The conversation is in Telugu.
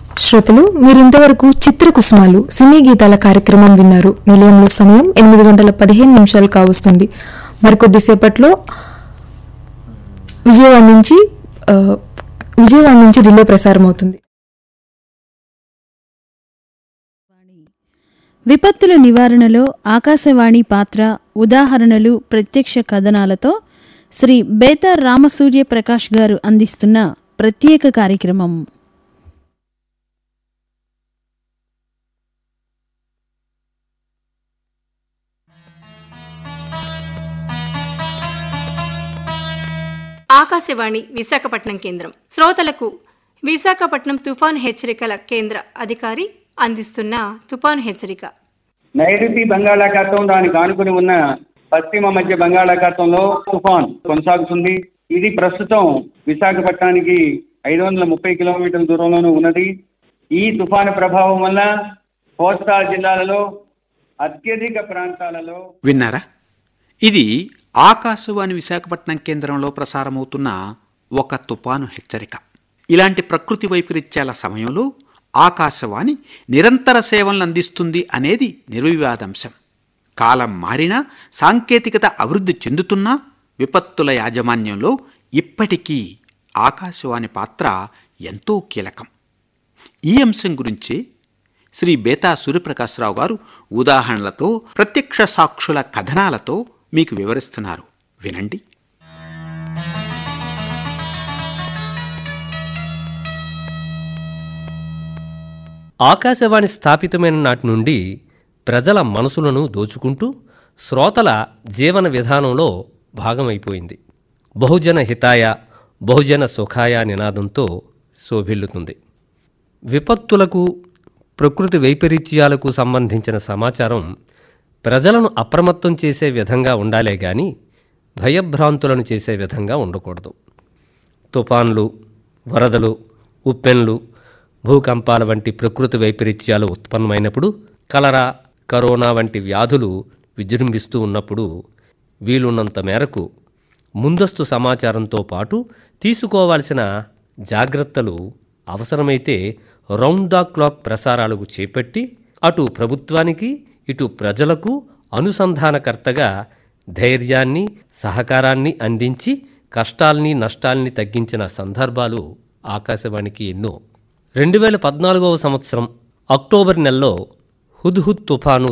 శ్రోతలు మీరింతవరకు చిత్రకుసుమాలు సినీ గీతాల కార్యక్రమం విన్నారు నిలయంలో సమయం ఎనిమిది గంటల పదిహేను నిమిషాలు కావస్తుంది మరికొద్దిసేపట్లో విజయవాడ నుంచి ఆ, విజయవాడ నుంచి రిలే ప్రసారం అవుతుంది విపత్తుల నివారణలో ఆకాశవాణి పాత్ర ఉదాహరణలు ప్రత్యక్ష కథనాలతో శ్రీ బేతార్ రామసూర్య ప్రకాష్ గారు అందిస్తున్న ప్రత్యేక కార్యక్రమం ఆకాశవాణి విశాఖపట్నం కేంద్రం శ్రోతలకు విశాఖపట్నం తుఫాన్ హెచ్చరికల కేంద్ర అధికారి అందిస్తున్న తుఫాన్ హెచ్చరిక నైరుతి బంగాళాఖాతం దానికి ఆనుకుని ఉన్న పశ్చిమ మధ్య బంగాళాఖాతంలో తుఫాన్ కొనసాగుతుంది ఇది ప్రస్తుతం విశాఖపట్నానికి ఐదు వందల ముప్పై కిలోమీటర్ల దూరంలోనూ ఉన్నది ఈ తుఫాను ప్రభావం వల్ల కోస్తా జిల్లాలలో అత్యధిక ప్రాంతాలలో విన్నారా ఇది ఆకాశవాణి విశాఖపట్నం కేంద్రంలో ప్రసారమవుతున్న ఒక తుపాను హెచ్చరిక ఇలాంటి ప్రకృతి వైపరీత్యాల సమయంలో ఆకాశవాణి నిరంతర సేవలను అందిస్తుంది అనేది నిర్వివాదాంశం కాలం మారినా సాంకేతికత అభివృద్ధి చెందుతున్నా విపత్తుల యాజమాన్యంలో ఇప్పటికీ ఆకాశవాణి పాత్ర ఎంతో కీలకం ఈ అంశం గురించి శ్రీ బేతా సూర్యప్రకాశ్రావు గారు ఉదాహరణలతో ప్రత్యక్ష సాక్షుల కథనాలతో మీకు వివరిస్తున్నారు వినండి ఆకాశవాణి స్థాపితమైన నాటి నుండి ప్రజల మనసులను దోచుకుంటూ శ్రోతల జీవన విధానంలో భాగమైపోయింది బహుజన హితాయ బహుజన సుఖాయ నినాదంతో శోభిల్లుతుంది విపత్తులకు ప్రకృతి వైపరీత్యాలకు సంబంధించిన సమాచారం ప్రజలను అప్రమత్తం చేసే విధంగా ఉండాలే గాని భయభ్రాంతులను చేసే విధంగా ఉండకూడదు తుఫాన్లు వరదలు ఉప్పెన్లు భూకంపాల వంటి ప్రకృతి వైపరీత్యాలు ఉత్పన్నమైనప్పుడు కలరా కరోనా వంటి వ్యాధులు విజృంభిస్తూ ఉన్నప్పుడు వీలున్నంత మేరకు ముందస్తు సమాచారంతో పాటు తీసుకోవాల్సిన జాగ్రత్తలు అవసరమైతే రౌండ్ ద క్లాక్ ప్రసారాలకు చేపట్టి అటు ప్రభుత్వానికి ఇటు ప్రజలకు అనుసంధానకర్తగా ధైర్యాన్ని సహకారాన్ని అందించి కష్టాల్ని నష్టాల్ని తగ్గించిన సందర్భాలు ఆకాశవాణికి ఎన్నో రెండు వేల పద్నాలుగవ సంవత్సరం అక్టోబర్ నెలలో హుద్హుద్ తుఫాను